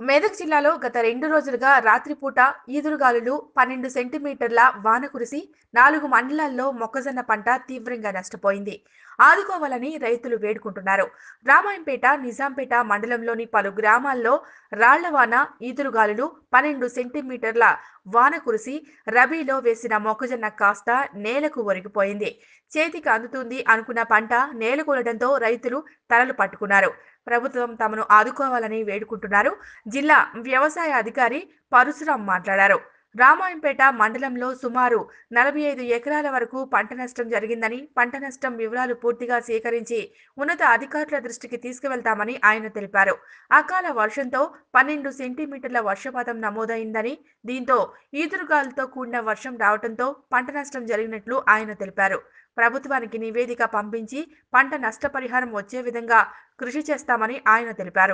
మెదక్ జిల్లాలో గత రెండు రోజులుగా రాత్రిపూట ఈదురుగాలులు పన్నెండు సెంటీమీటర్ల వాన కురిసి నాలుగు మండలాల్లో మొక్కజొన్న పంట తీవ్రంగా నష్టపోయింది ఆదుకోవాలని రైతులు వేడుకుంటున్నారు రామాయంపేట నిజాంపేట మండలంలోని పలు గ్రామాల్లో రాళ్ల వాన ఈదురుగాలులు పన్నెండు సెంటీమీటర్ల వాన కురిసి రబీలో వేసిన మొక్కజొన్న కాస్త నేలకు ఒరిగిపోయింది చేతికి అందుతుంది అనుకున్న పంట నేలకూలడంతో రైతులు తలలు పట్టుకున్నారు ప్రభుత్వం తమను ఆదుకోవాలని వేడుకుంటున్నారు జిల్లా వ్యవసాయ అధికారి పరశురాం మాట్లాడారు రామాయంపేట మండలంలో సుమారు నలభై ఐదు ఎకరాల వరకు పంట నష్టం జరిగిందని పంట నష్టం వివరాలు పూర్తిగా సేకరించి ఉన్నత అధికారుల దృష్టికి తీసుకువెళ్తామని ఆయన తెలిపారు అకాల వర్షంతో పన్నెండు సెంటీమీటర్ల వర్షపాతం నమోదైందని దీంతో ఈదురుగాలతో కూడిన వర్షం రావడంతో పంట నష్టం జరిగినట్లు ఆయన తెలిపారు ప్రభుత్వానికి నివేదిక పంపించి పంట నష్టపరిహారం వచ్చే విధంగా కృషి చేస్తామని ఆయన తెలిపారు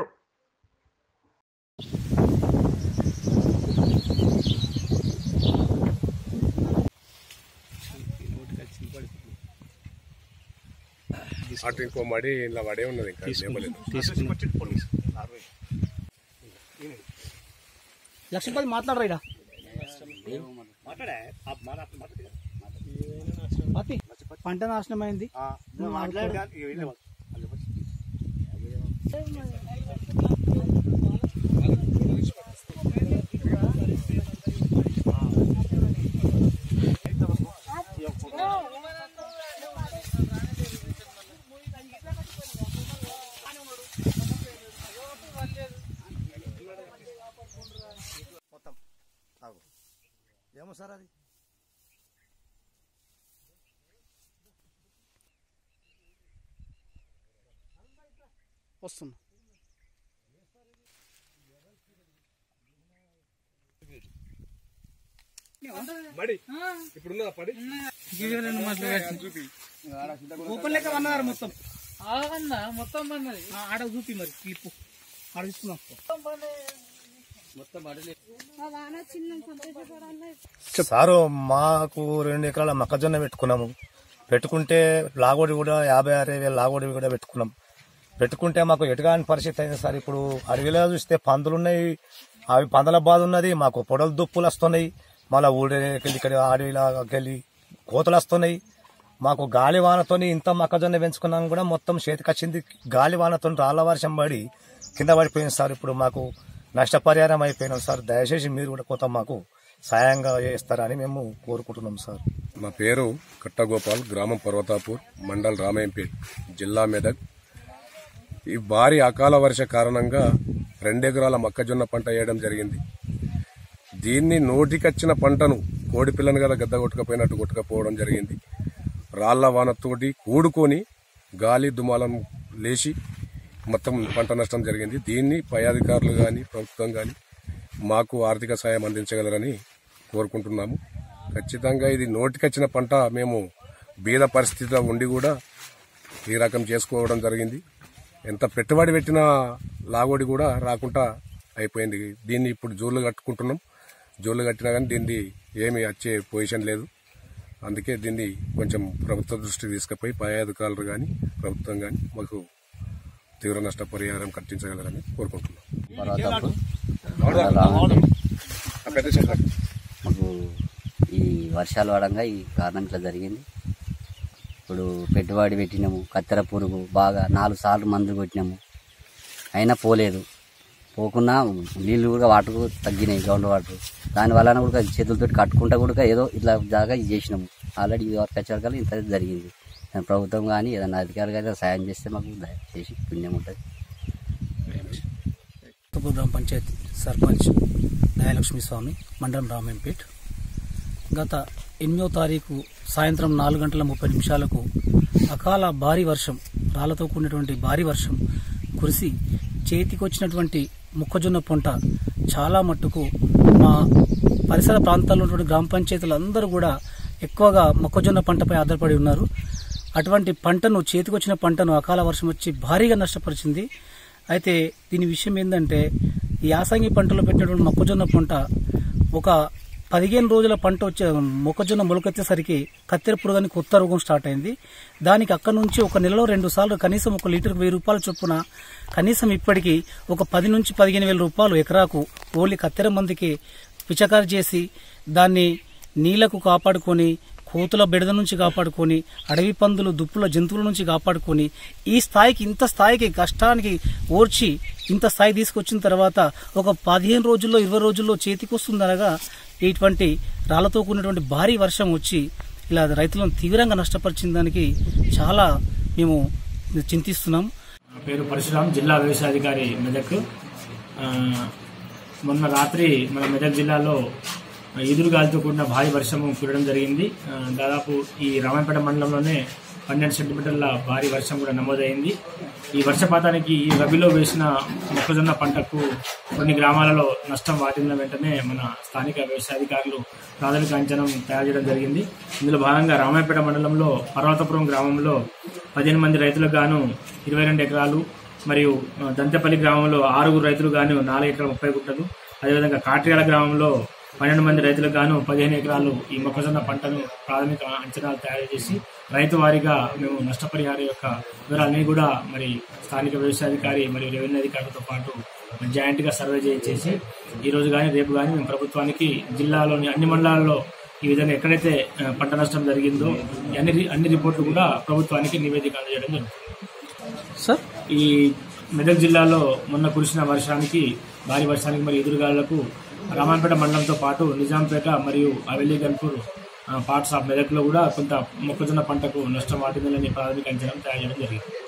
అటు ఇంకో మడి ఇలా పడే ఉన్నది ఇంకా లేపలేదు లక్ష్మీపతి మాట్లాడరా ఇక పత్తి పంట నాశనమైంది మొత్తం ఆగు ఏమో సార్ అది వస్తున్నా మడి ఇప్పుడున్నదా పడి ఓపెన్ లెక్క అన్నారు మొత్తం అన్నా మొత్తం అన్నది ఆ, ఆడ చూపి మరి క్లిప్ ఆడ తీసుకున్నాం సారు మాకు రెండు ఎకరాల మొక్కజొన్న పెట్టుకున్నాము పెట్టుకుంటే లాగోడి కూడా యాభై అరవై వేల లాగోడి కూడా పెట్టుకున్నాం పెట్టుకుంటే మాకు ఎటుగాని పరిస్థితి అయింది సార్ ఇప్పుడు అడవిలో చూస్తే పందులు ఉన్నాయి అవి పందుల బాధ ఉన్నది మాకు పొడలు దుప్పులు వస్తున్నాయి మళ్ళీ ఊళ్ళకెళ్ళి ఇక్కడ అడవిలోకెళ్ళి కోతలు వస్తున్నాయి మాకు గాలి వానతోని ఇంత మొక్కజొన్న పెంచుకున్నాం కూడా మొత్తం చేతికి వచ్చింది గాలి వానతో రాళ్ల వర్షం పడి కింద పడిపోయింది సార్ ఇప్పుడు మాకు నష్టపరిహారం అయిపోయినాం సార్ దయచేసి మీరు కూడా కొంత మాకు సాయంగా చేస్తారని మేము కోరుకుంటున్నాం సార్ నా పేరు కట్టగోపాల్ గ్రామం పర్వతాపూర్ మండల్ రామాయంపేట్ జిల్లా మెదక్ ఈ భారీ అకాల వర్ష కారణంగా రెండెకరాల మొక్కజొన్న పంట వేయడం జరిగింది దీన్ని నోటికొచ్చిన పంటను కోడి పిల్లను కదా గద్ద కొట్టుకపోయినట్టు కొట్టుకపోవడం జరిగింది రాళ్ల వానతోటి కూడుకొని గాలి దుమాలను లేచి మొత్తం పంట నష్టం జరిగింది దీన్ని పై అధికారులు కానీ ప్రభుత్వం కానీ మాకు ఆర్థిక సాయం అందించగలరని కోరుకుంటున్నాము ఖచ్చితంగా ఇది నోటికొచ్చిన పంట మేము బీద పరిస్థితిలో ఉండి కూడా ఈ రకం చేసుకోవడం జరిగింది ఎంత పెట్టుబడి పెట్టినా లాగోడి కూడా రాకుండా అయిపోయింది దీన్ని ఇప్పుడు జోళ్ళు కట్టుకుంటున్నాం జోళ్ళు కట్టినా కానీ దీన్ని ఏమి వచ్చే పొజిషన్ లేదు అందుకే దీన్ని కొంచెం ప్రభుత్వ దృష్టికి తీసుకుపోయి పై అధికారులు కానీ ప్రభుత్వం కానీ మాకు తీవ్ర నష్టపరిహారం కట్టించగలరని కోరుకుంటున్నాం పర్వతాపు రామాయంపేట. మాకు ఈ వర్షాలు పడంగా ఈ కారణం ఇట్లా జరిగింది ఇప్పుడు పెట్టుబడి పెట్టినాము కత్తెర పురుగు బాగా నాలుగు సార్లు మందులు కొట్టినాము అయినా పోలేదు పోకున్నా నీళ్లు కూడా వాటర్ తగ్గినాయి గ్రౌండ్ వాటర్ దాని వలన కూడా చేతులతో కట్టుకుంటా కూడా ఏదో ఇట్లా జాగా ఇది చేసినాము ఆల్రెడీ ఇది వరకు వచ్చేవరకు ఇంత జరిగింది దాని ప్రభుత్వం కానీ ఏదైనా అధికారులు కానీ సాయం చేస్తే మాకు దయచేసి పుణ్యం ఉంటుంది కొత్తపూర్ గ్రామ పంచాయతీ సర్పంచ్ దయాలక్ష్మి స్వామి మండలం రామంపేట్ గత ఎనిమిదో తారీఖు సాయంత్రం నాలుగు గంటల ముప్పై నిమిషాలకు అకాల భారీ వర్షం రాళ్లతో కూడినటువంటి భారీ వర్షం కురిసి చేతికొచ్చినటువంటి మొక్కజొన్న పొంట చాలా మట్టుకు మా పరిసర ప్రాంతాల్లో ఉన్నటువంటి గ్రామ పంచాయతీలు అందరూ కూడా ఎక్కువగా మొక్కజొన్న పంటపై ఆధారపడి ఉన్నారు అటువంటి పంటను చేతికొచ్చిన పంటను అకాల వర్షం వచ్చి భారీగా నష్టపరిచింది అయితే దీని విషయం ఏంటంటే ఈ యాసంగి పంటలో పెట్టినటువంటి మొక్కజొన్న పంట ఒక పదిహేను రోజుల పంట వచ్చే మొక్కజొన్న మొలకెత్తేసరికి కత్తెర పురుగని కొత్త రోగం స్టార్ట్ అయింది దానికి అక్కడ నుంచి ఒక నెలలో రెండు సార్లు కనీసం ఒక లీటర్ వెయ్యి రూపాయల చొప్పున కనీసం ఇప్పటికి ఒక పది నుంచి పదిహేను వేల రూపాయలు ఎకరాకు ఓన్లీ కత్తెర మందికి పిచకారి చేసి దాన్ని నీళ్లకు కాపాడుకొని కోతుల బెడద నుంచి కాపాడుకొని అడవి పందులు దుప్పుల జంతువుల నుంచి కాపాడుకొని ఈ స్థాయికి ఇంత స్థాయికి కష్టానికి ఓర్చి ఇంత స్థాయి తీసుకొచ్చిన తర్వాత ఒక పదిహేను రోజుల్లో ఇరవై రోజుల్లో చేతికి వస్తుందనగా ఇటువంటి రాళ్లతో కూడినటువంటి భారీ వర్షం వచ్చి ఇలా రైతులను తీవ్రంగా నష్టపరిచిన దానికి చాలా మేము చింతిస్తున్నాం నా పేరు పరశురాం జిల్లా వ్యవసాయాధికారి మెదక్ ఆ, మొన్న రాత్రి మన మెదక్ జిల్లాలో ఎదురుగాలితో కూడిన భారీ వర్షము కురడం జరిగింది ఆ, దాదాపు ఈ రామాయపేట మండలంలోనే పన్నెండు సెంటీమీటర్ల భారీ వర్షం కూడా నమోదైంది ఈ వర్షపాతానికి ఈ రబీలో వేసిన మొక్కజొన్న పంటకు కొన్ని గ్రామాలలో నష్టం వాటిల్ల వెంటనే మన స్థానిక వ్యవసాయాధికారులు ప్రాథమిక అంచనా తయారు చేయడం జరిగింది ఇందులో భాగంగా రామాయపేట మండలంలో పర్వతపురం గ్రామంలో పదిహేను మంది రైతులకు గాను ఇరవై రెండు ఎకరాలు మరియు ఆ, దంతపల్లి గ్రామంలో ఆరుగురు రైతులు గాను నాలుగు ఎకరాల ముప్పై గుంటలు అదేవిధంగా కాట్రియాల గ్రామంలో పన్నెండు మంది రైతులకు గాను పదిహేను ఎకరాలు ఈ మొక్కజొన్న పంటను ప్రాథమిక అంచనాలు తయారు చేసి రైతు వారీగా మేము నష్టపరిహారం యొక్క వివరాలన్నీ కూడా మరి స్థానిక వ్యవసాయాధికారి మరియు రెవెన్యూ అధికారులతో పాటు జాయింట్ గా సర్వే చేయించేసి ఈ రోజు కానీ రేపు కానీ మేము ప్రభుత్వానికి జిల్లాలోని అన్ని మండలాల్లో ఈ విధంగా ఎక్కడైతే ఆ, పంట నష్టం జరిగిందో ఈ అన్ని రి- అన్ని రిపోర్ట్లు కూడా ప్రభుత్వానికి నివేదిక అందజేయడం జరుగుతుంది సార్ ఈ మెదక్ జిల్లాలో మొన్న కురిసిన వర్షానికి భారీ వర్షానికి మరియు ఎదురుగాళ్లకు రామాంపేట మండలంతో పాటు నిజాంపేట మరియు అవెల్లి గన్పూర్ పార్ట్స్ ఆఫ్ మెదక్లో కూడా కొంత మొక్కజొన్న పంటకు నష్టం వాటిందని ప్రాథమిక అంచనా తయారు చేయడం జరిగింది